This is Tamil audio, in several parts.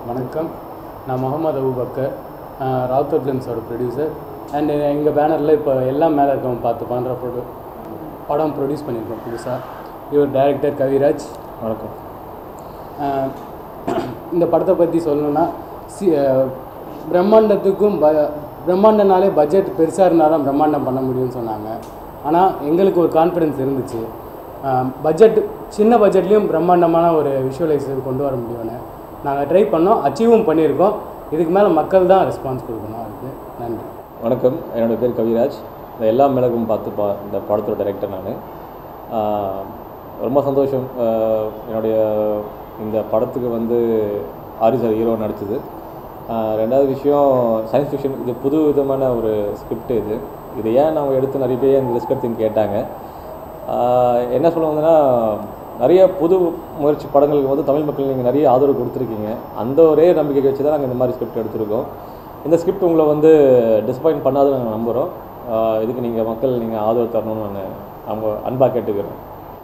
வணக்கம் நான் முகமது அபுபக்கர் ராவுத்தர் ஃபிலிம்ஸோட ப்ரொடியூசர் அண்ட் எங்கள் பேனரில் இப்போ எல்லாம் மேலே இருக்கவங்க பார்த்து பண்ணுற ப்ரொடு படம் ப்ரொடியூஸ் பண்ணியிருக்கோம் புதுசாக இவர் டைரக்டர் கவிராஜ் வணக்கம் ஆஹ் இந்த படத்தை பற்றி சொல்லணும்னா சி ஆஹ் பிரம்மாண்டத்துக்கும் ப பிரம்மாண்டனாலே பட்ஜெட் பெருசாக இருந்தால் தான் பிரம்மாண்டம் பண்ண முடியும்னு சொன்னாங்க ஆனால் எங்களுக்கு ஒரு கான்ஃபிடென்ஸ் இருந்துச்சு பட்ஜெட் சின்ன பட்ஜெட்லேயும் பிரம்மாண்டமான ஒரு விஷுவலைசேஷன் கொண்டு வர முடியும்னு நாங்கள் ட்ரை பண்ணோம் அச்சீவும் பண்ணியிருக்கோம் இதுக்கு மேலே மக்கள் தான் ரெஸ்பான்ஸ் கொடுக்கணும் அதுக்கு நன்றி வணக்கம் என்னோட பேர் கவிராஜ் இந்த எல்லா மிளகும் பார்த்து பா இந்த படத்தோட டைரக்டர் நான் ரொம்ப சந்தோஷம் ஆஹ் என்னுடைய இந்த படத்துக்கு வந்து ஆரி சார் ஹீரோ நடிச்சது ஆஹ் ரெண்டாவது விஷயம் சயின்ஸ் ஃபிக்ஷன் இது புது விதமான ஒரு ஸ்கிரிப்ட் இது இது ஏன் நம்ம எடுத்து நிறைய பேர் இந்த ரிஸ்க் எடுத்துன்னு கேட்டாங்க ஆஹ் என்ன சொல்ல வந்தேன்னா நிறைய புது முயற்சி படங்களுக்கு வந்து தமிழ் மக்கள் நீங்கள் நிறைய ஆதரவு கொடுத்துருக்கீங்க அந்த ஒரே நம்பிக்கை வச்சு தான் நாங்கள் இந்த மாதிரி ஸ்கிரிப்ட் எடுத்திருக்கோம் இந்த ஸ்கிரிப்ட் உங்களை வந்து டிசப்பாயின்ட் பண்ணாத நாங்கள் நம்புகிறோம் ஆஹ் இதுக்கு நீங்கள் மக்கள் நீங்கள் ஆதரவு தரணும்னு நான் அவங்க அன்பாக கேட்டுக்கிறேன்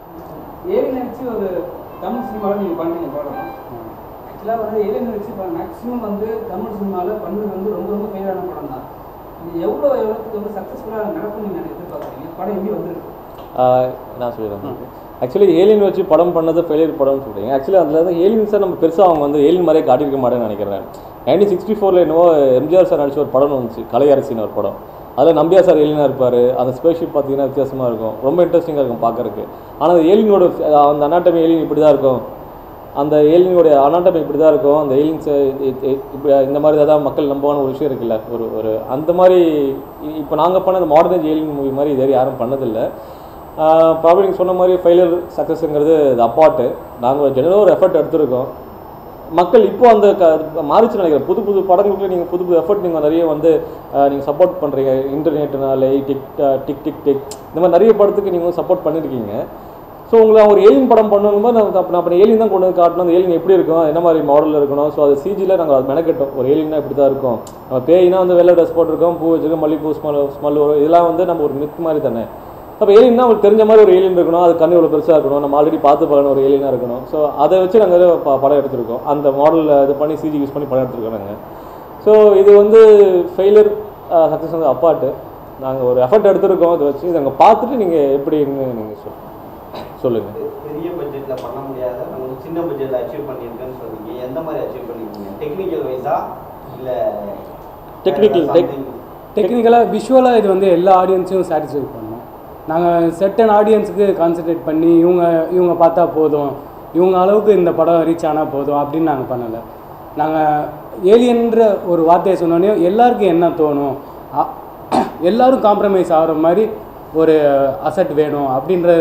ஏழு நினச்சி ஒரு தமிழ் சினிமாவில் நீங்கள் பண்ணுறீங்க படம் ஆக்சுவலாக வந்து ஏழு நினச்சி இப்போ மேக்ஸிமம் வந்து தமிழ் சினிமாவில் பண்ணுறது வந்து ரொம்ப ரொம்ப ஃபெயிலான படம் தான் இது எவ்வளோ எவ்வளோத்துக்கு வந்து சக்ஸஸ்ஃபுல்லாக நடக்கும் நீங்கள் எதிர்பார்க்குறீங்க படம் எப்படி வந்திருக்கு ஆஹ் நான் சொல்லிடுறேன் ஆக்சுவலி ஏலியன் வச்சு படம் பண்ணது ஃபெயிலியர் படம்னு சொல்கிறீங்க ஆக்சுவலி அதில் வந்து ஏலியன் சார் நம்ம பெருசாக அவங்க வந்து ஏலியன் மாதிரியே காட்டியிருக்க மாட்டேன்னு நினைக்கிறேன் நைன்டீன் சிக்ஸ்டி ஃபோரில் என்னவோ எம்ஜிஆர் சார் நடிச்ச ஒரு படம் வந்துச்சு கலையரசின்னு ஒரு படம் அதில் நம்பியா சார் ஏலியனாக இருப்பார் அந்த ஸ்பேஸ்ஷிப் பார்த்தீங்கன்னா வித்தியாசமாக இருக்கும் ரொம்ப இன்ட்ரெஸ்டிங்காக இருக்கும் பார்க்கறதுக்கு ஆனால் அந்த ஏலியனோட அந்த அனாட்டமி ஏலியன் இப்படி தான் இருக்கும் அந்த ஏலியனுடைய அனாட்டமி இப்படி தான் இருக்கும் அந்த ஏலியன்ஸ் இப்படி இந்த மாதிரி தான் மக்கள் நம்புவான ஒரு விஷயம் இருக்குல்ல ஒரு ஒரு அந்த மாதிரி இப்போ நாங்கள் பண்ண அந்த மாடர்னைஸ் ஏலியன் மூவி மாதிரி இது வரையும் யாரும் பண்ணதில்லை ப்ராப்ளம் நீங்கள் சொன்ன மாதிரி ஃபெயிலியர் சக்ஸஸ்ங்கிறது இது அப்பாட்டு நாங்கள் ஜெனரலாக ஒரு எஃபர்ட் எடுத்திருக்கோம் மக்கள் இப்போ அந்த க மாறிச்சு நினைக்கிறேன் புது புது படங்களுக்கு நீங்கள் புது புது எஃபர்ட் நீங்கள் நிறைய வந்து நீங்கள் சப்போர்ட் பண்ணுறீங்க இன்டர்நெட்னால டிக் டிக் டிக் டிக் இந்த மாதிரி நிறைய படத்துக்கு நீங்கள் சப்போர்ட் பண்ணியிருக்கீங்க ஸோ உங்களை ஒரு ஏலியன் படம் பண்ணும்போது நம்ம அப்போ நான் ஏலியன் தான் கொண்டு வந்து காட்டணும் அந்த ஏலியன் எப்படி இருக்கும் என்ன மாதிரி மாடலில் இருக்கணும் ஸோ அது சிஜியில் நாங்கள் அது மெனக்கெட்டோம் ஒரு ஏலியனா இப்படி தான் இருக்கும் நம்ம பேயினா வந்து வெள்ளை ட்ரெஸ் போட்டிருக்கோம் பூ வச்சிருக்கோம் மல்லிகைப்பூ ஸ்மெல் ஸ்மெல் வரும் இதெல்லாம் வந்து நம்ம ஒரு மித் மாதிரி தானே அப்போ ஏலியன்னா அவங்களுக்கு தெரிஞ்ச மாதிரி ஒரு ஏலியன் இருக்கணும் அது கண்ணு இவ்வளோ பெருசாக இருக்கணும் நம்ம ஆல்ரெடி பார்த்து பழகின ஒரு ஏலியனாக இருக்கணும் ஸோ அதை வச்சு நாங்கள் ப படம் எடுத்திருக்கோம் அந்த மாடலில் இது பண்ணி சிஜி யூஸ் பண்ணி படம் எடுத்துருக்கோம் நாங்கள் ஸோ இது வந்து ஃபெயிலியர் சக்ஸஸ் வந்து அப்பாட்டு நாங்கள் ஒரு எஃபர்ட் எடுத்திருக்கோம் இதை வச்சு இதை நாங்கள் பார்த்துட்டு நீங்கள் எப்படின்னு நீங்கள் சொல் சொல்லுங்கள் பெரிய பட்ஜெட்ல பண்ண முடியாத நம்ம வந்து சின்ன பட்ஜெட்ல அச்சீவ் பண்ணியிருக்கேன்னு சொன்னீங்க எந்த மாதிரி அச்சீவ் பண்ணிருக்கீங்க டெக்னிக்கல் வைஸா இல்ல Technical, tech- டெக்னிக்கலாக விஷுவலாக இது வந்து எல்லா ஆடியன்ஸையும் சாட்டிஸ்ஃபை பண்ணோம் நாங்கள் செட்டன் ஆடியன்ஸுக்கு கான்சென்ட்ரேட் பண்ணி இவங்க இவங்க பார்த்தா போதும் இவங்க அளவுக்கு இந்த படம் ரீச் ஆனால் போதும் அப்படின்னு நாங்கள் பண்ணலை நாங்கள் ஏலியன்ற ஒரு வார்த்தையை சொன்னோடனே எல்லாருக்கும் என்ன தோணும் அ- எல்லாரும் காம்ப்ரமைஸ் ஆகிற மாதிரி ஒரு அசட் வேணும் அப்படின்ற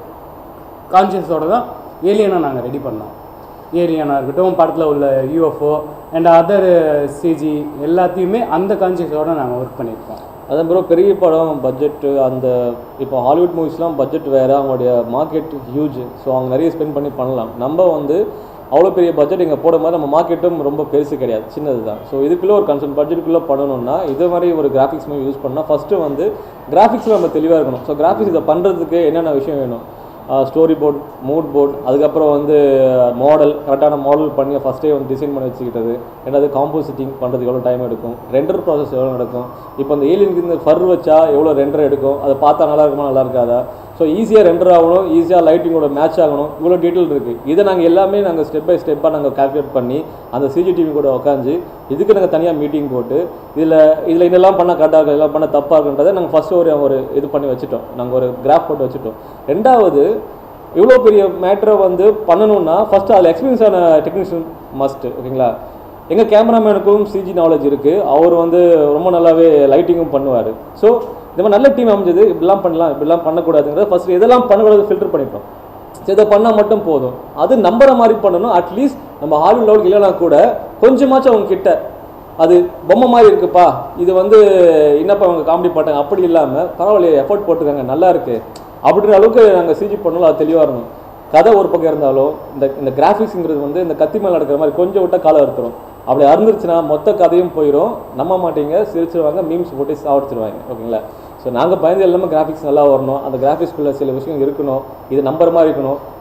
கான்ஷியஸோடு தான் ஏலியனை நாங்கள் ரெடி பண்ணோம் ஏலியனாக இருக்கட்டும் படத்தில் உள்ள யூஎஃப்ஓ அண்ட் அதர் சிஜி எல்லாத்தையுமே அந்த கான்ஷியஸோடு நாங்கள் ஒர்க் பண்ணியிருக்கோம் அதான் ப்ரோ பெரிய படம் பட்ஜெட்டு அந்த இப்போ ஹாலிவுட் மூவிஸ்லாம் பட்ஜெட் வேறு அவங்களுடைய மார்க்கெட் ஹியூஜ் ஸோ அவங்க நிறைய ஸ்பெண்ட் பண்ணி பண்ணலாம் நம்ம வந்து அவ்வளோ பெரிய பட்ஜெட் இங்கே போடும் போது நம்ம மார்க்கெட்டும் ரொம்ப பெருசு கிடையாது சின்னது தான் ஸோ இதுக்குள்ளே ஒரு கன்சர்ன் பட்ஜெட்டுக்குள்ளே பண்ணணும்னா இது மாதிரி ஒரு கிராஃபிக்ஸ் மூவி யூஸ் பண்ணால் ஃபஸ்ட்டு வந்து கிராஃபிக்ஸில் நம்ம தெளிவாக இருக்கணும் ஸோ கிராஃபிக்ஸ் இதை பண்ணுறதுக்கு என்னென்ன விஷயம் வேணும் ஸ்டோரி போர்ட் மூட் போர்ட் அதுக்கப்புறம் வந்து மாடல் கரெக்டான மாடல் பண்ணி ஃபஸ்ட்டே வந்து டிசைன் பண்ணி வச்சுக்கிட்டது ரெண்டாவது காம்போசிட்டிங் பண்ணுறதுக்கு எவ்வளோ டைம் எடுக்கும் ரெண்டர் ப்ராசஸ் எவ்வளோ நடக்கும் இப்போ அந்த ஏலியனுக்கு இந்த ஃபர் வச்சா எவ்வளோ ரெண்டர் எடுக்கும் அதை பார்த்தா நல்லா இருக்குமா நல்லா இருக்காதா ஸோ ஈஸியாக ரெண்டர் ஆகணும் ஈஸியாக லைட்டிங்கோட மேட்ச் ஆகணும் இவ்வளோ டீட்டெயில் இருக்குது இதை நாங்கள் எல்லாமே நாங்கள் ஸ்டெப் பை ஸ்டெப்பாக நாங்கள் கால்குலேட் பண்ணி அந்த சிசிடிவி கூட உட்காந்து இதுக்கு நாங்கள் தனியாக மீட்டிங் போட்டு இதில் இதில் இதெல்லாம் பண்ணால் கரெக்டாக இருக்கும் இதெல்லாம் பண்ண தப்பாக இருக்குன்றதை நாங்கள் ஃபஸ்ட்டு ஒரு ஒரு இது பண்ணி வச்சுட்டோம் நாங்கள் ஒரு கிராஃப் போட்டு வச்சுட்டோம் ரெண்டாவது இவ்வளோ பெரிய மேட்டரை வந்து பண்ணணும்னா ஃபஸ்ட்டு அதில் எக்ஸ்பீரியன்ஸ் ஆன டெக்னீஷியன் மஸ்ட்டு ஓகேங்களா எங்கள் கேமராமேனுக்கும் சிஜி நாலேஜ் இருக்குது அவர் வந்து ரொம்ப நல்லாவே லைட்டிங்கும் பண்ணுவார் ஸோ இந்த மாதிரி நல்ல டீம் அமைஞ்சது இப்படிலாம் பண்ணலாம் இப்படிலாம் பண்ணக்கூடாதுங்கிறத ஃபஸ்ட்டு எதெல்லாம் பண்ணக்கூடாது ஃபில்டர் பண்ணிட்டோம் சரி இதை பண்ணால் மட்டும் போதும் அது நம்புற மாதிரி பண்ணணும் அட்லீஸ்ட் நம்ம ஹாலிவுட் லெவலுக்கு இல்லைனா கூட கொஞ்சமாச்சும் அவங்க கிட்ட அது பொம்மை மாதிரி இருக்குப்பா இது வந்து என்னப்பா அவங்க காமெடி பாட்டாங்க அப்படி இல்லாமல் பரவாயில்லையே எஃபோர்ட் போட்டிருக்காங்க நல்லா இருக்கு அப்படின்ற அளவுக்கு நாங்கள் சிஜி பண்ணணும் அது தெளிவாக இருக்கணும் கதை ஒரு பக்கம் இருந்தாலும் இந்த இந்த கிராஃபிக்ஸுங்கிறது வந்து இந்த கத்தி மேலே நடக்கிற மாதிரி கொஞ்சம் விட்டால் காலம் அறுத்துரும் அப்படி அறுந்துருச்சுன்னா மொத்த கதையும் போயிடும் நம்ப மாட்டீங்க சிரிச்சிருவாங்க மீம்ஸ் போட்டு சாவடிச்சிருவாங்க ஓகேங்களா ஸோ நாங்கள் பயந்து எல்லாமே கிராஃபிக்ஸ் நல்லா வரணும் அந்த கிராஃபிக்ஸ்குள்ளே சில விஷயம் இருக்கணும் இது நம்புற மாதிரி இருக்கணும்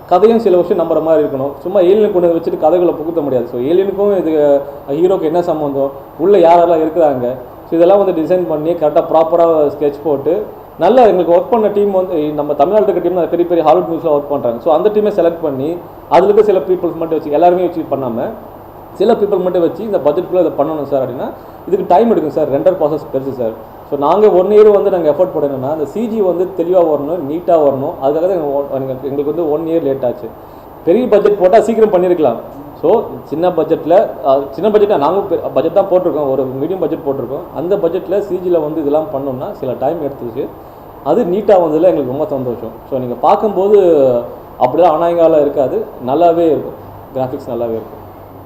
கதையும் சில விஷயம் நம்புற மாதிரி இருக்கணும் சும்மா ஏலியன் கொண்டு வந்து வச்சுட்டு கதைகளை புகுத்த முடியாது ஸோ ஏலியனுக்கும் இது ஹீரோக்கு என்ன சம்மந்தம் உள்ள யாரெல்லாம் இருக்கிறாங்க ஸோ இதெல்லாம் வந்து டிசைன் பண்ணி கரெக்டாக ப்ராப்பராக ஸ்கெட்ச் போட்டு நல்லா எங்களுக்கு ஒர்க் பண்ண டீம் வந்து நம்ம தமிழ்நாட்டில் இருக்க டீம் பெரிய பெரிய ஹாலிவுட் மூவிஸில் ஒர்க் பண்ணுறாங்க ஸோ அந்த டீமை செலக்ட் பண்ணி அதில் இருக்க சில பீப்புள்ஸ் மட்டும் வச்சு எல்லாருமே வச்சு பண்ணாமல் சில பீப்புள் மட்டும் வச்சு இந்த பட்ஜெட்குள்ளே இதை பண்ணணும் சார் அப்படின்னா இதுக்கு டைம் எடுக்கும் சார் ரெண்டர் ப்ராசஸ் பெருசு சார் ஸோ நாங்கள் ஒன் இயர் வந்து நாங்கள் எஃபோர்ட் போடணும்னா அந்த சிஜி வந்து தெளிவாக வரணும் நீட்டாக வரணும் அதுக்காக தான் எங்க- எங்களுக்கு எங்களுக்கு வந்து ஒன் இயர் லேட் ஆச்சு பெரிய பட்ஜெட் போட்டால் சீக்கிரம் பண்ணியிருக்கலாம் ஸோ சின்ன பட்ஜெட்டில் சின்ன பட்ஜெட்டாக நாங்களும் பட்ஜெட் தான் போட்டிருக்கோம் ஒரு மீடியம் பட்ஜெட் போட்டிருக்கோம் அந்த பட்ஜெட்டில் சிஜியில் வந்து இதெல்லாம் பண்ணோம்னா சில டைம் எடுத்துச்சு அது நீட்டாக வந்ததில் எங்களுக்கு ரொம்ப சந்தோஷம் ஸோ நீங்கள் பார்க்கும்போது அப்படிதான் அநாயகால இருக்காது நல்லாவே இருக்கும் கிராஃபிக்ஸ் நல்லாவே இருக்கும்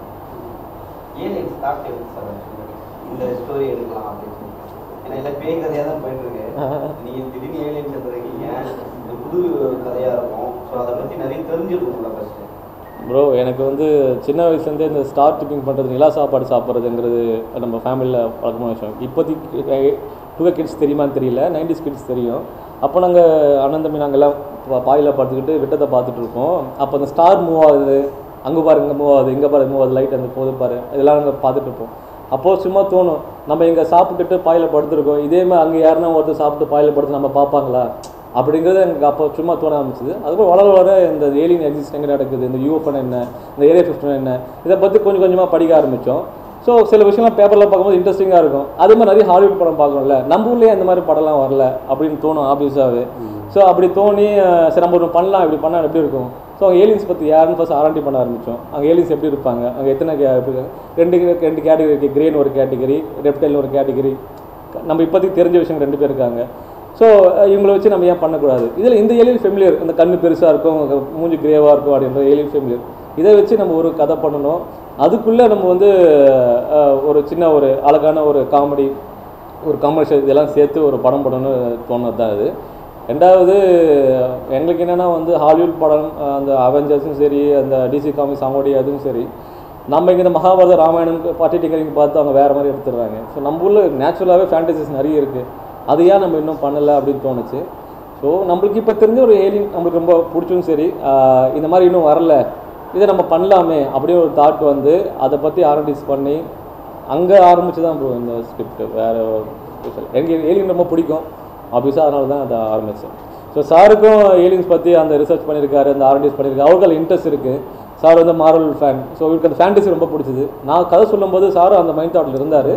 ஏலியன் ஸ்டார்ட் எதுக்கு சார் actually? இந்த ஸ்டோரி எடுக்கலாம் அப்படின்னு சொல்லிட்டு. ஏன்னா இல்லை பேய் கதையாக தான் போயிட்டு இருக்கு நீங்கள் திடீர்னு ஏலியன் சொல்றீங்க இது புது கதையாக இருக்கும் ஸோ அதை பற்றி நிறைய தெரிஞ்சிருக்கும்ல ஃபஸ்ட்டு ப்ரோ எனக்கு வந்து சின்ன வயசுலேருந்தே இந்த ஸ்டார் டிப்பிங் பண்ணுறது நிலா சாப்பாடு சாப்பிட்றதுங்கிறது நம்ம ஃபேமிலியில் வழக்கமான விஷயம் இப்போதைக்கு டூ கிட்ஸ் தெரியுமான்னு தெரியல நைன்டிஸ் கிட்ஸ் தெரியும் அப்போ நாங்கள் அண்ணன் தம்பி நாங்கள்லாம் பாயில் பார்த்துக்கிட்டு விட்டத்தை பார்த்துட்டு இருப்போம் அப்போ அந்த ஸ்டார் மூவ் ஆகுது அங்கே பாரு இங்கே மூவ் ஆகுது இங்கே பாரு மூவ் ஆகுது லைட் அந்த போது பாரு இதெல்லாம் நாங்கள் பார்த்துட்டு இருப்போம் அப்போது சும்மா தோணும் நம்ம இங்கே சாப்பிட்டுட்டு பாயில் படுத்துருக்கோம் இதே மாதிரி அங்கே யாருன்னா ஒருத்தர் சாப்பிட்டு பாயில் படுத்து நம்ம பார்ப்பாங்களா அப்படிங்கிறது எனக்கு அப்போ சும்மா தோண ஆரம்பிச்சது அதுக்கப்புறம் வளர வளர இந்த ஏலியன் எக்ஸிஸ்ட் எங்கே நடக்குது இந்த யூஎஃப்என் என்ன இந்த ஏரியா ஃபிஃப்டன் என்ன இதை பற்றி கொஞ்சம் கொஞ்சமாக படிக்க ஆரம்பித்தோம் ஸோ சில விஷயம்லாம் பேப்பரில் பார்க்கும்போது இன்ட்ரெஸ்டிங்காக இருக்கும் அதே மாதிரி நிறைய ஹாலிவுட் படம் பார்க்கணும்ல நம்ம ஊர்லேயே அந்த மாதிரி படம்லாம் வரல அப்படின்னு தோணும் ஆப்வியஸாகவே ஸோ அப்படி தோணி அஹ், சரி நம்ம ஒன்று பண்ணலாம் இப்படி பண்ணால் எப்படி இருக்கும் ஸோ அங்கே ஏலியன்ஸ் பற்றி யாருன்னு ஃபஸ்ட் ஆராய்ச்சி பண்ண ஆரம்பித்தோம் அங்கே ஏலியன்ஸ் எப்படி இருப்பாங்க அங்கே எத்தனை கே- எப்படி இருக்காங்க? ரெண்டு ரெண்டு கேட்டகரி இருக்குது கிரேன் ஒரு கேட்டகரி ரெப்டைல் ஒரு கேட்டகரி நம்ம இப்போதைக்கு தெரிஞ்ச விஷயம் ரெண்டு பேர் இருக்காங்க ஸோ இவங்களை வச்சு நம்ம ஏன் பண்ணக்கூடாது இதில் இந்த ஏலியன் ஃபெமிலியர் இந்த கண்ணு பெருசாக இருக்கும் மூஞ்சி கிரேவாக இருக்கும் அப்படின்ற ஏலியன் ஃபெமிலியர் இதை வச்சு நம்ம ஒரு கதை பண்ணணும் அதுக்குள்ளே நம்ம வந்து அஹ், ஒரு சின்ன ஒரு அழகான ஒரு காமெடி ஒரு கமர்ஷியல் இதெல்லாம் சேர்த்து ஒரு படம் பண்ணணும்னு தோணுது தான் இது ரெண்டாவது எங்களுக்கு என்னென்னா வந்து ஹாலிவுட் படம் அஹ், அந்த அவெஞ்சர்ஸும் சரி அந்த டிசி காமிக்ஸ் அவங்களுடைய அதுவும் சரி நம்ம இங்கே இந்த மகாபாரத ராமாயணம் பாட்டி டிங்கரிங் பார்த்து அவங்க வேறு மாதிரி எடுத்துடுறாங்க ஸோ நம்ம ஊரில் நேச்சுரலாகவே ஃபேண்டசிஸ் நிறைய இருக்குது அது ஏன் நம்ம இன்னும் பண்ணலை அப்படின்னு தோணுச்சு ஸோ நம்மளுக்கு இப்போ தெரிஞ்ச ஒரு ஏலியன் நம்மளுக்கு ரொம்ப பிடிச்சும் சரி ஆஹ் இந்த மாதிரி இன்னும் வரல இதை நம்ம பண்ணலாமே அப்படின்னு ஒரு தாட் வந்து அதை பற்றி ஆரம்பிஸ் பண்ணி அங்கே ஆரம்பிச்சு தான் ப்ரோ இந்த ஸ்கிரிப்ட் வேறு எனக்கு ஏலியன் ரொம்ப பிடிக்கும் ஆப்வியஸாக அதனால தான் அதை ஆரம்பித்தேன் ஸோ சாருக்கும் ஏலியன்ஸ் பற்றி அந்த ரிசர்ச் பண்ணியிருக்காரு அந்த ஆர்டிஸ் பண்ணியிருக்காரு அவருக்கு அதில் இன்ட்ரெஸ்ட் இருக்குது சார் வந்து மார்வல் ஃபேன் ஸோ இவருக்கு அந்த ஃபேண்டசி ரொம்ப பிடிச்சது நான் கதை சொல்லும்போது சாரும் அந்த மைண்ட் தாட்டில் இருந்தார்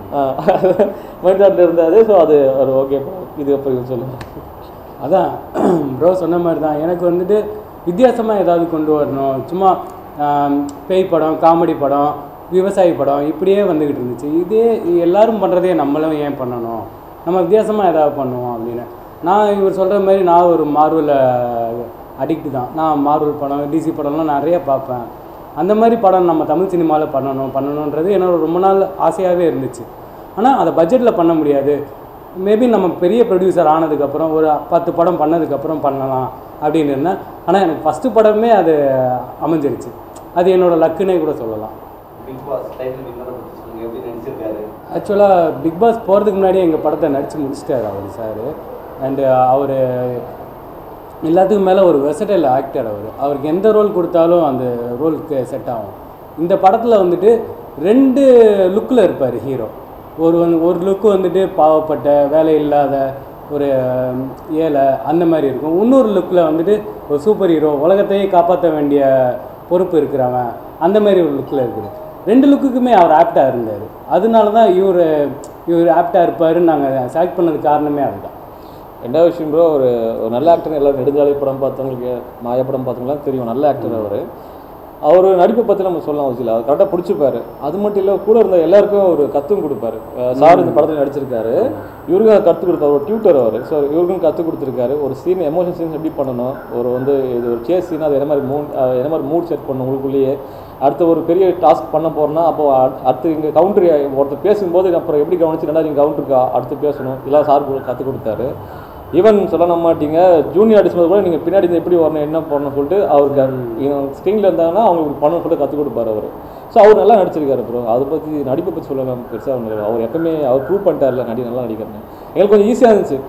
மைண்ட் தாட்டில் இருந்தார் ஸோ அது ஒரு ஓகே இது அப்புறம் சொல்லுங்கள் அதான் ப்ரோ சொன்ன மாதிரி தான் எனக்கு வந்துட்டு வித்தியாசமாக ஏதாவது கொண்டு வரணும் சும்மா ஆம், பேய் படம் காமெடி படம் விவசாயி படம் இப்படியே வந்துக்கிட்டு இருந்துச்சு இதே எல்லாரும் பண்ணுறதே நம்மளும் ஏன் பண்ணணும் நம்ம வித்தியாசமாக ஏதாவது பண்ணுவோம் அப்படின்னு நான் இவர் சொல்கிற மாதிரி நான் ஒரு மார்வல் அடிக்ட் தான் நான் மார்வல் படம் டிசி படம்லாம் நிறைய பார்ப்பேன் அந்த மாதிரி படம் நம்ம தமிழ் சினிமாவில் பண்ணணும் பண்ணணுன்றது என்னோட ரொம்ப நாள் ஆசையாகவே இருந்துச்சு ஆனால் அதை பட்ஜெட்டில் பண்ண முடியாது மேபி நம்ம பெரிய ப்ரொடியூசர் ஆனதுக்கப்புறம் ஒரு பத்து படம் பண்ணதுக்கப்புறம் பண்ணலாம் அப்படின்னு இருந்தேன் ஆனால் எனக்கு ஃபஸ்ட்டு படமே அது அமைஞ்சிருச்சு அது என்னோட லக்குன்னே கூட சொல்லலாம் பிக் பாஸ் டைட்டில் வின்னரை பற்றி சொல்லுங்க எப்படி நடிச்சிருக்காரு ஆக்சுவலாக பிக் பாஸ் போகிறதுக்கு முன்னாடியே எங்கள் படத்தை நடித்து முடிச்சிட்டாரு அவர் சார் அண்டு அவர் எல்லாத்துக்கும் மேலே ஒரு வெசடைல் ஆக்டர் அவர் அவருக்கு எந்த ரோல் கொடுத்தாலும் அந்த ரோலுக்கு செட் ஆகும் இந்த படத்தில் வந்துட்டு ரெண்டு லுக்கில் இருப்பார் ஹீரோ ஒரு வந்து ஒரு லுக்கு வந்துட்டு பாவப்பட்ட வேலை இல்லாத ஒரு ஹம், ஏழை அந்த மாதிரி இருக்கும் இன்னொரு லுக்கில் வந்துட்டு ஒரு சூப்பர் ஹீரோ உலகத்தையே காப்பாற்ற வேண்டிய பொறுப்பு இருக்கிறவன் அந்த மாதிரி ஒரு லுக்கில் இருக்குது ரெண்டு லுக்குக்குமே அவர் ஆப்டாக இருந்தார் அதனால தான் இவர் இவர் ஆப்டாக இருப்பாருன்னு நாங்கள் செலக்ட் பண்ணதுக்கு காரணமே அதுதான் ரெண்டாவது விஷயம் ப்ரோ ஒரு ஒரு நல்ல ஆக்டர் எல்லாரும் நெடுஞ்சாலை படம் பார்த்தவங்களுக்கு மாய படம் பார்த்தவங்களாம் தெரியும் நல்ல ஆக்டர் அவர் அவர் நடிப்பை பற்றி நம்ம சொல்லலாம் அவசியம் இல்லை அவர் கரெக்டாக பிடிச்சிப்பாரு அது மட்டும் இல்லை கூட இருந்த எல்லாருக்கும் ஒரு கத்தும் கொடுப்பாரு சார் இந்த படத்தில் நடிச்சிருக்காரு இவருக்கும் கற்றுக் கொடுப்பாரு ஒரு டியூட்டர் அவர் ஸோ இவருக்கும் கற்றுக் கொடுத்துருக்காரு ஒரு சீன் எமோஷன் சீன்ஸ் எப்படி பண்ணணும் ஒரு வந்து இது ஒரு சேஸ் சீன் அது என்ன மாதிரி மூட் என்ன மாதிரி மூட் செட் பண்ணணும் உங்களுக்குள்ளேயே அடுத்து ஒரு பெரிய டாஸ்க் பண்ண போகிறோன்னா அப்போ அடு- அடுத்து இங்கே கவுண்டர் ஒருத்தர் பேசும்போது அப்புறம் எப்படி கவனிச்சு ரெண்டாவது இங்கே கவுண்டருக்கு அடுத்து பேசணும் இதெல்லாம் சார் கற்றுக் கொடுத்தாரு ஈவன் சொல்ல நம்ப மாட்டீங்க ஜூனியர் ஆர்டிஸ்ட் கூட நீங்கள் பின்னாடி இருந்து எப்படி வரணும் என்ன பண்ணணும் சொல்லிட்டு அவருக்கு ஸ்க்ரீனில் இருந்தாங்கன்னா அவங்களுக்கு பண்ணணும் சொல்லிட்டு கற்றுக் கொடுப்பாரு அவர் ஸோ அவர் நல்லா நடிச்சிருக்காரு ப்ரோ அதை பற்றி நடிப்பை பற்றி சொல்ல நம்ம பெருசாக ஒன்று அவர் எப்பவுமே அவர் ப்ரூவ் பண்ணிட்டார்ல நடி நல்லா நடிக்கிறேன் எங்களுக்கு கொஞ்சம் ஈஸியாக இருந்துச்சு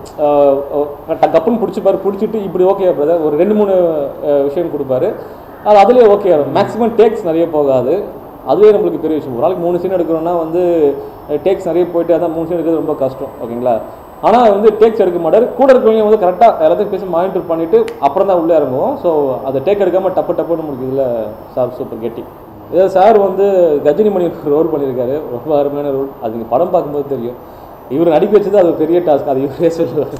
ஆஹ் கப்புன்னு பிடிச்சிப்பாரு பிடிச்சிட்டு இப்படி ஓகே பிரதர் ஒரு ரெண்டு மூணு ஆஹ் விஷயம் கொடுப்பாரு அது அதுலேயே ஓகே மேக்ஸிமம் டேக்ஸ் நிறைய போகாது அதுவே நம்மளுக்கு பெரிய விஷயம் ஒரு நாளைக்கு மூணு சீன் எடுக்கிறோம்னா வந்து டேக்ஸ் நிறைய போயிட்டு அதான் மூணு சீன் எடுக்கிறது ரொம்ப கஷ்டம் ஓகேங்களா ஆனால் வந்து டேக்ஸ் எடுக்க மாட்டார் கூட இருக்கிறவங்க வந்து கரெக்டாக எல்லாத்தையும் பேசி மானிட்டர் பண்ணிவிட்டு அப்புறம் தான் உள்ளே இறங்குவோம் ஸோ அதை டேக் எடுக்காமல் டப்பு டப்புன்னு நம்மளுக்கு இதில் சார் சூப்பர் கெட்டி இதே சார் வந்து கஜினி மணி ரோல் பண்ணியிருக்காரு ரொம்ப அருமையான ரோல் அது நீங்கள் படம் பார்க்கும்போது தெரியும் இவர் நடிக்க வச்சது அது ஒரு பெரிய டாஸ்க் அது இவரே சொல்லுவார்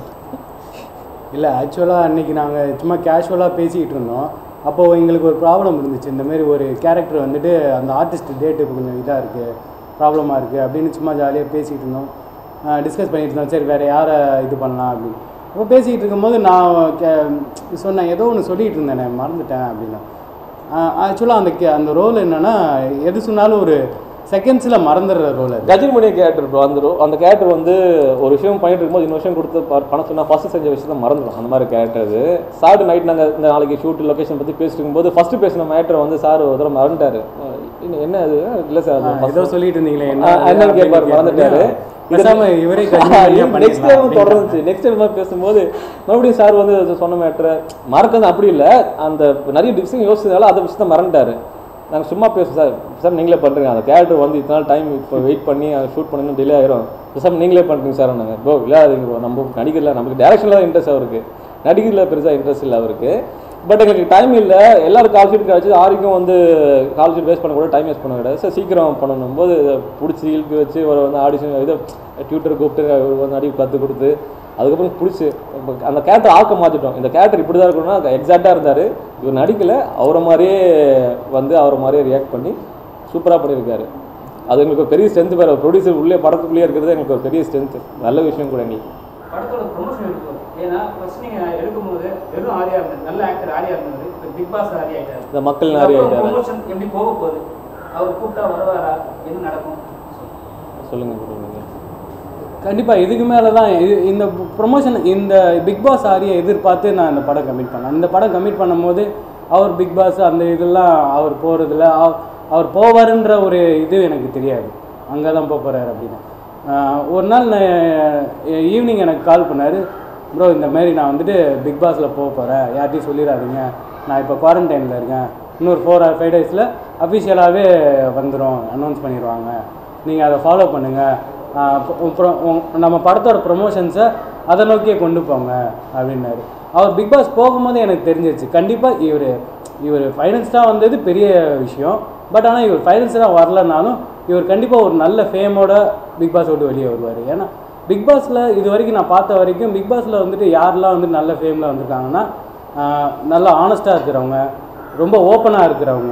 இல்லை ஆக்சுவலாக அன்றைக்கி நாங்கள் சும்மா கேஷுவலாக பேசிக்கிட்டு இருந்தோம் அப்போது எங்களுக்கு ஒரு ப்ராப்ளம் இருந்துச்சு இந்த மாதிரி ஒரு கேரக்டர் வந்துட்டு அந்த ஆர்டிஸ்ட் டேட்டு கொஞ்சம் இதாக இருக்குது ப்ராப்ளமாக இருக்குது அப்படின்னு சும்மா ஜாலியாக பேசிக்கிட்டு இருந்தோம் டிஸ்கஸ் பண்ணிட்டு இருந்தோம் சரி வேறு யாரை இது பண்ணலாம் அப்படின்னு அப்போ பேசிக்கிட்டு இருக்கும்போது நான் கே சொன்னேன் ஏதோ ஒன்று சொல்லிகிட்டு இருந்தேனே மறந்துட்டேன் அப்படின்னா ஆக்சுவலாக அந்த கே அந்த ரோல் என்னென்னா எது சொன்னாலும் ஒரு செகண்ட்ஸில் மறந்துடுற ரோல் அது கஜினி மணி கேரக்டர் ப்ரோ அந்த ro- அந்த கேரக்டர் வந்து ஒரு விஷயம் பண்ணிட்டு இருக்கும்போது இன்னொரு விஷயம் கொடுத்து ப- பண்ண சொன்னா ஃபர்ஸ்ட் செஞ்ச விஷயத்த மறந்துடும் அந்த மாதிரி கேரக்டர் அது சார் நைட் நாங்கள் இந்த நாளைக்கு ஷூட் லொகேஷன் பற்றி பேசிட்டு இருக்கும்போது ஃபர்ஸ்ட் பேசின மேட்டரை வந்து சார் ஒரு தடவை மறந்துட்டாரு அஹ் இன்னும் என்ன அது இல்லை சார் அது ஏதோ சொல்லிட்டு இருந்தீங்களே ஆ, என்னன்னு கேட்பாரு, மறந்துட்டாரு. பேசாம இவரே நெக்ஸ்ட் டைம் தொடர்ந்துச்சு நெக்ஸ்ட் டைம் பேசும்போது மறுபடியும் சார் வந்து அது சொன்ன மேட்ரு மறக்கிறது அப்படி இல்லை அந்த நிறைய டிசிஷன் யோசிச்சதால அந்த விஷயத்த மறந்துட்டாரு நாங்கள் சும்மா பேசுவோம் சார் சார் நீங்களே பண்ணுறீங்க அந்த கேரக்டர் வந்து இத்தனை நாள் டைம் இப்போ வெயிட் பண்ணி அதை ஷூட் பண்ணணும் டிலே ஆயிரும் சார் நீங்களே பண்ணுறீங்க சார் நாங்கள் ப்ரோ விளையாடுங்க bro. நம்ம நடிகரில் நமக்கு டேரக்ஷனில் தான் இன்ட்ரெஸ்ட் அவருக்கு நடிகரில் பெருசாக இன்ட்ரெஸ்ட் இல்லை அவருக்கு பட் எங்களுக்கு டைம் இல்லை எல்லாரும் கால் ஷீட் கிடச்சி ஆரிக்கும் வந்து கால் ஷீட் வேஸ்ட் பண்ண கூட டைம் வேஸ்ட் பண்ண கிடையாது சார் சீக்கிரம் பண்ணணும் போது பிடிச்சி இழுக்கு வச்சு ஒரு வந்து ஆடிஷன் இது டியூட்டர் கூப்பிட்டு ஒரு வந்து நடிப்பு கற்றுக் கொடுத்து அதுக்கப்புறம் பிடிச்சி அந்த கேரக்டர் ஆக்க மாற்றிட்டோம் இந்த கேரக்டர் இப்படி தான் இருக்கணும்னா எக்ஸாக்டாக இருந்தார் இவர் நடிக்கல அவரை மாதிரியே வந்து அவரை மாதிரியே ரியாக்ட் பண்ணி சூப்பராக பண்ணியிருக்காரு அது எங்களுக்கு ஒரு பெரிய ஸ்ட்ரென்த் வேறு ப்ரொடியூசர் உள்ளே படத்துக்குள்ளேயே இருக்கிறது எங்களுக்கு ஒரு பெரிய ஸ்ட்ரென்த் நல்ல விஷயம் கூட எங்களுக்கு படத்தோட ப்ரொமோஷன் எடுக்கும் ஏன்னா ஃபர்ஸ்ட் நீங்க எடுக்கும்போது வெறும் ஆரியா இருந்தார் நல்ல ஆக்டர் ஆரியா இருந்தார் இப்போ பிக் பாஸ் ஆரியா ஆயிட்டாரு இந்த மக்கள் நிறைய ஆயிட்டாரு. ப்ரொமோஷன் எப்படி போக போகுது அவர் கூப்பிட்டா வருவாரா என்ன நடக்கும் சொல்லுங்க bro நீங்க கண்டிப்பாக இதுக்கு மேலே தான் இது இந்த ப்ரொமோஷன் இந்த பிக் பாஸ் ஆரியை எதிர்பார்த்து நான் இந்த படம் கமிட் பண்ணேன் இந்த படம் கமிட் பண்ணும்போது அவர் பிக் பாஸ் அந்த இதெல்லாம் அவர் போகிறதுல அவர் போவாருன்ற ஒரு இது எனக்கு தெரியாது அங்கே தான் போக போகிறாரு அப்படின்னு ஆஹ் ஒரு நாள் நான் ஈவினிங் எனக்கு கால் பண்ணார் ப்ரோ இந்த மாதிரி நான் வந்துட்டு பிக் பாஸில் போக போகிறேன் யார்ட்டையும் சொல்லிடாதீங்க நான் இப்போ குவாரண்டைனில் இருக்கேன் இன்னொரு ஃபோர் ஆர் ஃபைவ் டேஸில் அஃபிஷியலாகவே வந்துடும் அனௌன்ஸ் பண்ணிடுவாங்க நீங்கள் அதை ஃபாலோ பண்ணுங்கள் அப்புறம் நம்ம படத்தோட ப்ரொமோஷன்ஸை அதை நோக்கியே கொண்டு போங்க அப்படின்னாரு அவர் பிக் பாஸ் போகும்போது எனக்கு தெரிஞ்சிருச்சு கண்டிப்பாக இவர் இவர் ஃபைனல்ஸ்டாக வந்தது பெரிய விஷயம் பட் ஆனால் இவர் ஃபைனல்ஸ்டாக வரலனாலும் இவர் கண்டிப்பாக ஒரு நல்ல ஃபேமோட பிக் பாஸ் விட்டு வெளியே வருவார் ஏன்னா பிக் பாஸில் இது வரைக்கும் நான் பார்த்த வரைக்கும் பிக் பாஸில் வந்துட்டு யாரெல்லாம் வந்து நல்ல ஃபேமில் வந்திருக்காங்கன்னா ஆஹ் நல்லா ஆனஸ்ட்டாக இருக்கிறவங்க ரொம்ப ஓப்பனாக இருக்கிறவங்க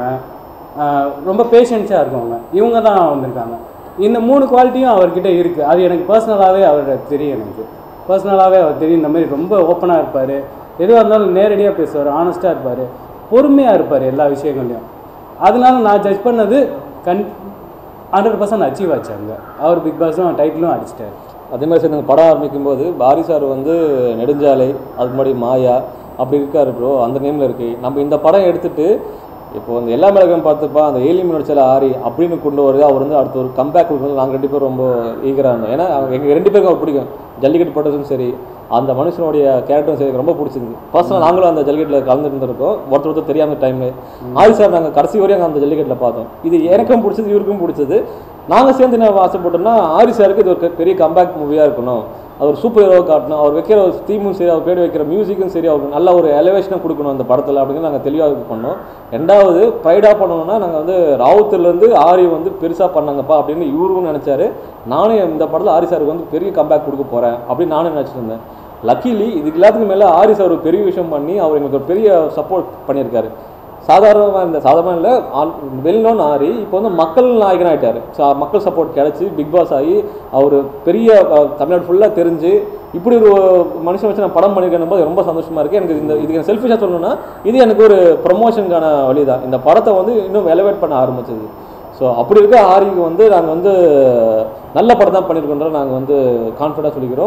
ஆஹ் ரொம்ப பேஷன்ஸாக இருக்கவங்க இவங்க தான் வந்திருக்காங்க இந்த மூணு குவாலிட்டியும் அவர்கிட்ட இருக்குது அது எனக்கு பர்சனலாகவே அவரோட தெரியும் எனக்கு பர்சனலாகவே அவர் தெரியும் இந்த மாதிரி ரொம்ப ஓப்பனாக இருப்பார் எதுவாக இருந்தாலும் நேரடியாக பேசுவார் ஆனஸ்ட்டாக இருப்பார் பொறுமையாக இருப்பார் எல்லா விஷயங்கள்லையும் அதனால நான் ஜட்ஜ் பண்ணது கண் ஹண்ட்ரட் பர்சன்ட் அச்சீவ் ஆச்சு அங்கே அவர் பிக் பாஸும் டைட்டிலும் அடிச்சிட்டாரு அதே மாதிரி சார் நாங்கள் படம் ஆரம்பிக்கும் போது பாரி சார் வந்து நெடுஞ்சாலை அதுக்கு முன்னாடி மாயா அப்படி இருக்காரு ப்ரோ அந்த நேமில் இருக்கு நம்ம இந்த படம் எடுத்துட்டு இப்போ அந்த எல்லா மிளகம் பார்த்துப்பா அந்த ஏலியன் நடிச்சால ஆரி அப்படின்னு கொண்டு வருது அவர் வந்து அடுத்த ஒரு கம்பேக் கொடுக்கணும் நாங்கள் ரெண்டு பேரும் ரொம்ப ஈகராக இருந்தோம் ஏன்னா எங்கள் ரெண்டு பேருக்கும் அவர் பிடிக்கும் ஜல்லிக்கட்டு போட்டதும் சரி அந்த மனுஷனுடைய கேரக்டரும் சரி எனக்கு ரொம்ப பிடிச்சிருந்து பர்சனல் நாங்களும் அந்த ஜல்லிக்கட்டில் கலந்துருந்துருக்கோம் ஒருத்தர் ஒருத்தர் தெரியாத டைமு ஆரி சார் நாங்கள் கடைசி வரையும் அங்க அந்த ஜல்லிக்கட்டில் பார்த்தோம் இது எனக்கும் பிடிச்சது இவருக்கும் பிடிச்சது நாங்கள் சேர்ந்து என்ன ஆசைப்பட்டோம்னா ஆரி சாருக்கு இது ஒரு பெரிய கம்பேக் மூவியாக இருக்கணும் அவர் சூப்பர் ஹீரோ காட்டணும் அவர் வைக்கிற ஒரு தீமும் சரி அவர் பேர் வைக்கிற மியூசிக்கும் சரி அவருக்கு நல்ல ஒரு எலவேஷனை கொடுக்கணும் அந்த படத்தில் அப்படின்னு நாங்கள் தெளிவாக இது பண்ணோம் ரெண்டாவது ப்ரைடாக பண்ணணும்னா நாங்கள் வந்து ராவுத்துலேருந்து ஆரி வந்து பெருசாக பண்ணாங்கப்பா அப்படின்னு இவரும் நினச்சாரு நானும் இந்த படத்தில் ஆரி சாருக்கு வந்து பெரிய கம்பேக் கொடுக்க போகிறேன் அப்படின்னு நானும் நினச்சிட்டு இருந்தேன் லக்கிலி இதுக்கு எல்லாத்துக்கும் மேலே ஆரி சார் ஒரு பெரிய விஷயம் பண்ணி அவர் எங்களுக்கு ஒரு பெரிய சப்போர்ட் பண்ணியிருக்காரு சாதாரணமாக இந்த சாதாரண இல்லை வெல் நோன் ஆரி இப்போ வந்து மக்கள் நாயகன் ஆகிட்டார் ஸோ மக்கள் சப்போர்ட் கிடச்சி பிக் பாஸ் ஆகி அவர் பெரிய அஹ், தமிழ்நாடு ஃபுல்லாக தெரிஞ்சு இப்படி ஒரு மனுஷன் வச்சு நான் படம் பண்ணியிருக்கேன் போது ரொம்ப சந்தோஷமாக இருக்குது எனக்கு இந்த இதுக்கு செல்ஃபிஷாக சொல்லணும்னா இது எனக்கு ஒரு ப்ரொமோஷனுக்கான வழி தான் இந்த படத்தை வந்து இன்னும் எலவேட் பண்ண ஆரம்பிச்சது ஸோ அப்படி இருக்க ஆரிக்கு வந்து நாங்கள் வந்து நல்ல படம் தான் பண்ணியிருக்கோன்ற நாங்கள் வந்து கான்ஃபிடண்டாக சொல்லிக்கிறோம்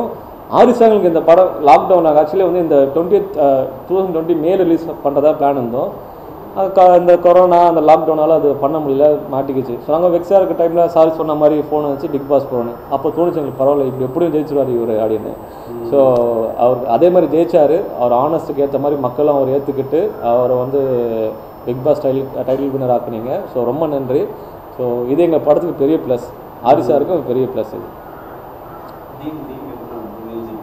ஆரிசாங்களுக்கு இந்த படம் லாக்டவுன் ஆக்சுவலி வந்து இந்த twenty two thousand twenty May release பண்ணுறதா பிளான் இருந்தோம் அது க- இந்த கொரோனா அந்த லாக்டவுனால அது பண்ண முடியல மாட்டிக்கிச்சு ஸோ நாங்கள் வெக்ஸாக இருக்க டைமில் சாரி சொன்ன மாதிரி ஃபோனை வச்சு பிக் பாஸ் போகணும் அப்போ தோணுச்சு எங்களுக்கு பரவாயில்ல இப்படி எப்படியும் ஜெயிச்சிருவார் இவர் அப்படின்னு ஸோ அவர் அதே மாதிரி ஜெயிச்சார் அவர் ஆனஸ்ட்டுக்கு ஏற்ற மாதிரி மக்களும் அவர் ஏற்றுக்கிட்டு அவரை வந்து Bigg Boss title title winner ஆக்குனீங்க ஸோ ரொம்ப நன்றி ஸோ இது எங்கள் படத்துக்கு பெரிய ப்ளஸ் ஆரிசாருக்கும் பெரிய ப்ளஸ் இது தீம் தீம் மியூசிக்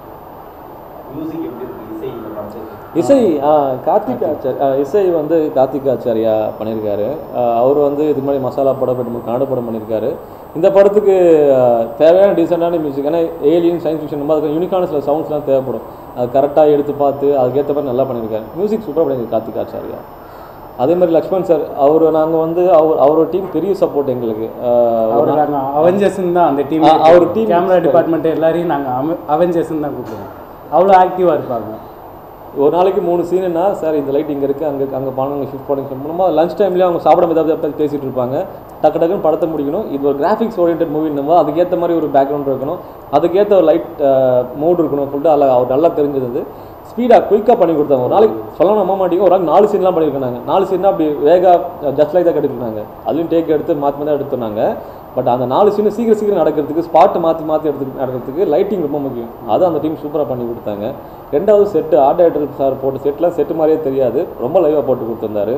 மியூசிக் எப்படி இருக்கு இசை இந்த படத்துக்கு இசை ஆ, கார்த்திக் ஆச்சார் ஆ, இசை வந்து கார்த்திக் ஆச்சாரியா பண்ணியிருக்காரு ஆ, அவர் வந்து இதுக்கு முன்னாடி மசாலா படம் ரெண்டு மூணு கன்னட படம் பண்ணியிருக்காரு இந்த படத்துக்கு ஆ, தேவையான டீசெண்டான மியூசிக் ஏன்னா ஏலியன் சயின்ஸ் ஃபிக்ஷன் அதுக்கு யூனிக்கான சில சவுண்ட்ஸ்லாம் தேவைப்படும் அது கரெக்டாக எடுத்து பார்த்து அதுக்கேற்ற மாதிரி நல்லா பண்ணியிருக்காரு மியூசிக் சூப்பராக பண்ணியிருக்காரு கார்த்திக் ஆச்சாரியா அதே மாதிரி லக்ஷ்மண் சார் அவர் நாங்கள் வந்து அவர் அவரோட டீம் பெரிய சப்போர்ட் எங்களுக்கு ஆ, அவர் நாங்கள் அவெஞ்சர்ஸ்ன்னு தான் அந்த டீம் ஆ, அவர் team கேமரா டிபார்ட்மெண்ட் எல்லாரையும் நாங்கள் அவெஞ்சர்ஸ்ன்னு தான் கூப்பிடுவோம் அவ்வளோ ஆக்டிவாக இருப்பாங்க ஒரு நாளைக்கு மூணு சீனுன்னா சார் இந்த லைட் இங்கே இருக்குது அங்கே அங்கே பண்ணுங்க ஷிஃப்ட் பண்ணுங்க மூலமாக லஞ்ச் டைம்லேயே அவங்க சாப்பிட ஏதாவது எப்போ பேசிகிட்டு இருப்பாங்க டக்கு டக்குன்னு படத்தை முடிக்கணும் இது ஒரு கிராஃபிக்ஸ் ஓரியன்ட் மூவின்னும் போது அதுக்கேற்ற மாதிரி ஒரு பேக்ரவுண்ட் இருக்கணும் அதுக்கேற்ற ஒரு லைட் மூட் இருக்கணும் சொல்லிட்டு அதில் அவர் நல்லா தெரிஞ்சது ஸ்பீடாக குயிக்காக பண்ணி கொடுத்தாங்க ஒரு நாளைக்கு சொல்ல நம்ப மாட்டீங்க ஒரு நாளைக்கு நாலு சீன்லாம் பண்ணியிருக்காங்க நாலு சீனா அப்படி வேகா ஜஸ்ட் லைக் தான் கட்டிருக்காங்க அதுலேயும் டேக் எடுத்து மாற்றி மாற்றி எடுத்துனாங்க பட் அந்த நாலு சீன் சீக்கிரம் சீக்கிரம் நடக்கிறதுக்கு ஸ்பாட் மாற்றி மாற்றி எடுத்து நடக்கிறதுக்கு லைட்டிங் ரொம்ப முக்கியம் அது அந்த டீம் சூப்பராக பண்ணி கொடுத்தாங்க ரெண்டாவது செட்டு ஆர்ட் டைரக்டர் சார் போட்ட செட்லாம் செட்டு மாதிரியே தெரியாது ரொம்ப லைவாக போட்டு கொடுத்துருந்தாரு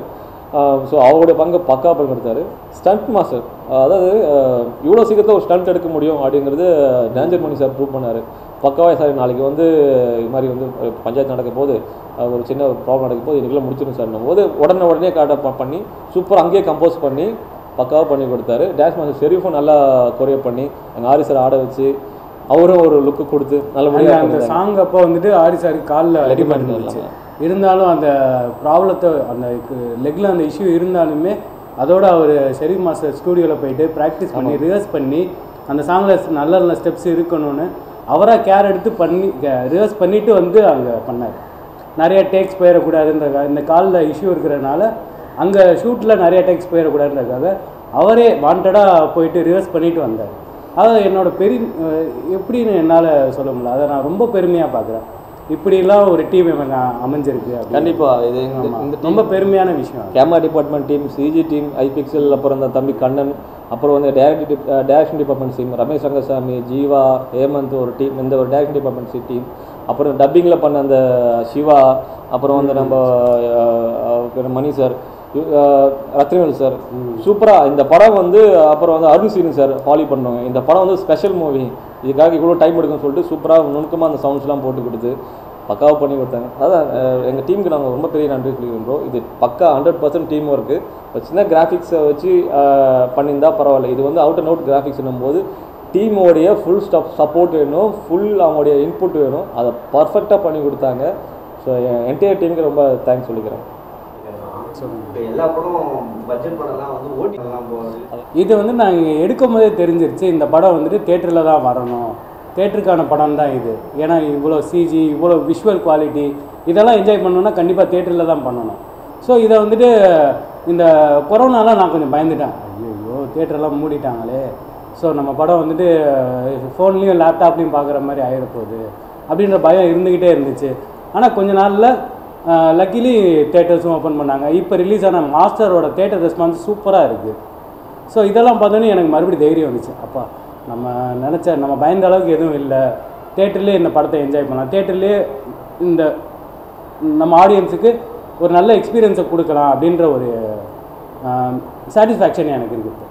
ஸோ அவருடைய பங்கு பக்கா பண்ணி கொடுத்தாரு ஸ்டண்ட் மாஸ்டர் அதாவது அஹ், இவ்வளோ சீக்கிரத்தில் ஒரு ஸ்டண்ட் எடுக்க முடியும் அப்படிங்கிறது டேஞ்சர் மணி சார் ப்ரூவ் பண்ணார் பக்காவாக சார் நாளைக்கு வந்து இது மாதிரி வந்து ஒரு பஞ்சாயத்து நடக்க போது அஹ், ஒரு சின்ன ஒரு ப்ராப்ளம் நடக்க போது இதுக்குள்ளே முடிச்சிடும் சார் போது உடனே உடனே காட்ட ப- பண்ணி சூப்பர் அங்கேயே கம்போஸ் பண்ணி பக்காவாக பண்ணி கொடுத்தாரு டான்ஸ் மாஸ்டர் ஷெரீஃபும் நல்லா கொரியர் பண்ணி எங்கள் ஆரி சார் ஆட வச்சு அவரும் ஒரு லுக்கு கொடுத்து அந்த நல்லபடியாக அந்த சாங் அப்போ வந்துட்டு ஆரி சார் காலில் அடிபட்டு இருந்துச்சு இருந்தாலும் அந்த ப்ராப்ளத்தை அந்த லெக்கில் அந்த இஷ்யூ இருந்தாலுமே அதோட அவர் ஷெரீப் மாஸ்டர் ஸ்டூடியோவில் போயிட்டு ப்ராக்டிஸ் பண்ணி ரிஹர்ஸ் பண்ணி அந்த சாங்கில் நல்ல நல்ல ஸ்டெப்ஸ் இருக்கணும்னு அவராக கேர் எடுத்து பண்ணி ரிஹர்ஸ் பண்ணிட்டு வந்து அங்கே பண்ணார் நிறைய டேக்ஸ் போயிடக்கூடாதுன்றக்காக இந்த காலில் இஷ்யூ இருக்கிறனால அங்கே ஷூட்டில் நிறைய டேக்ஸ் போயிடக்கூடாதுன்றக்காக அவரே வாண்டடாக போயிட்டு ரிஹர்ஸ் பண்ணிட்டு வந்தார் அதாவது என்னோட பெரிய அஹ் எப்படின்னு என்னால் சொல்ல முடியல அதை நான் ரொம்ப பெருமையாக பார்க்குறேன் இப்படிலாம் ஒரு டீம் இவங்க அமைஞ்சிருக்கு அப்படின்னு. கண்டிப்பாக இது இந்த ஆமா. இந்த ரொம்ப பெருமையான விஷயம் அது. Camera department team CG team iPixel அப்புறம் இந்த தம்பி கண்ணன் அப்புறம் வந்து direct direction department team Ramesh Rangasamy Jeeva Hemanth ஒரு டீம் இந்த ஒரு டேரக்ஷன் டிபார்ட்மெண்ட் டீம் அப்புறம் டப்பிங்கில் பண்ண அந்த சிவா அப்புறம் வந்து நம்ம அஹ், அஹ், மணி சார் ரத்னவேல் சார் சூப்பராக இந்த படம் வந்து அப்புறம் வந்து அருண் சீனு சார் ஃபாலோ பண்ணுவாங்க இந்த படம் வந்து ஸ்பெஷல் மூவி இதுக்காக இவ்வளோ டைம் எடுக்கும்னு சொல்லிட்டு சூப்பராக நுணுக்கமாக அந்த சவுண்ட்ஸ்லாம் போட்டு கொடுத்து பக்காவாக பண்ணி கொடுத்தாங்க அதான் எங்கள் டீமுக்கு நாங்கள் ரொம்ப பெரிய நன்றி சொல்லிக்கிறோம் இது பக்கா ஹண்ட்ரட் பர்சன்ட் டீம் ஒர்க்கு ஒரு சின்ன கிராஃபிக்ஸை வச்சு அஹ், பண்ணியிருந்தா பரவாயில்ல இது வந்து அவுட் அண்ட் அவுட் கிராஃபிக்ஸ் போது டீமோடைய ஃபுல் ஸ்டப் சப்போர்ட் வேணும் ஃபுல் அவங்களுடைய இன்புட் வேணும் அதை பர்ஃபெக்டாக பண்ணி கொடுத்தாங்க ஸோ என்டையர் டீமுக்கு ரொம்ப தேங்க்ஸ் சொல்லிக்கிறேன் இப்போ எல்லா படம் பட்ஜெட் படம்லாம் வந்து ஓட்டி படம்லாம் போகுது இது வந்து நாங்கள் எடுக்கும் போதே தெரிஞ்சிருச்சு இந்த படம் வந்துட்டு தேட்டரில் தான் வரணும் தேட்டருக்கான படம் தான் இது ஏன்னா இவ்வளோ சிஜி இவ்வளோ விஷுவல் குவாலிட்டி இதெல்லாம் என்ஜாய் பண்ணணும்னா கண்டிப்பாக தேட்டரில் தான் பண்ணணும் ஸோ இதை வந்துட்டு இந்த கொரோனாலாம் நான் கொஞ்சம் பயந்துட்டேன் ஐயோ தேட்டரெல்லாம் மூடிட்டாங்களே ஸோ நம்ம படம் வந்துட்டு ஃபோன்லேயும் லேப்டாப்லேயும் பார்க்குற மாதிரி ஆயிட போகுது அப்படின்ற பயம் இருந்துக்கிட்டே இருந்துச்சு ஆனால் கொஞ்ச நாளில் லக்கிலி தேட்டர்ஸும் ஓப்பன் பண்ணாங்க இப்போ ரிலீஸ் ஆன மாஸ்டரோட தேட்டர் ரெஸ்பான்ஸ் சூப்பராக இருக்குது ஸோ இதெல்லாம் பார்த்தோன்னே எனக்கு மறுபடியும் தைரியம் வந்துச்சு அப்பா நம்ம நினச்ச நம்ம பயந்த அளவுக்கு எதுவும் இல்லை தேட்டர்லேயே இந்த படத்தை என்ஜாய் பண்ணலாம் தேட்டர்லேயே இந்த நம்ம ஆடியன்ஸுக்கு ஒரு நல்ல எக்ஸ்பீரியன்ஸை கொடுக்கலாம் அப்படின்ற ஒரு சாட்டிஸ்ஃபேக்ஷன் எனக்கு இருக்குது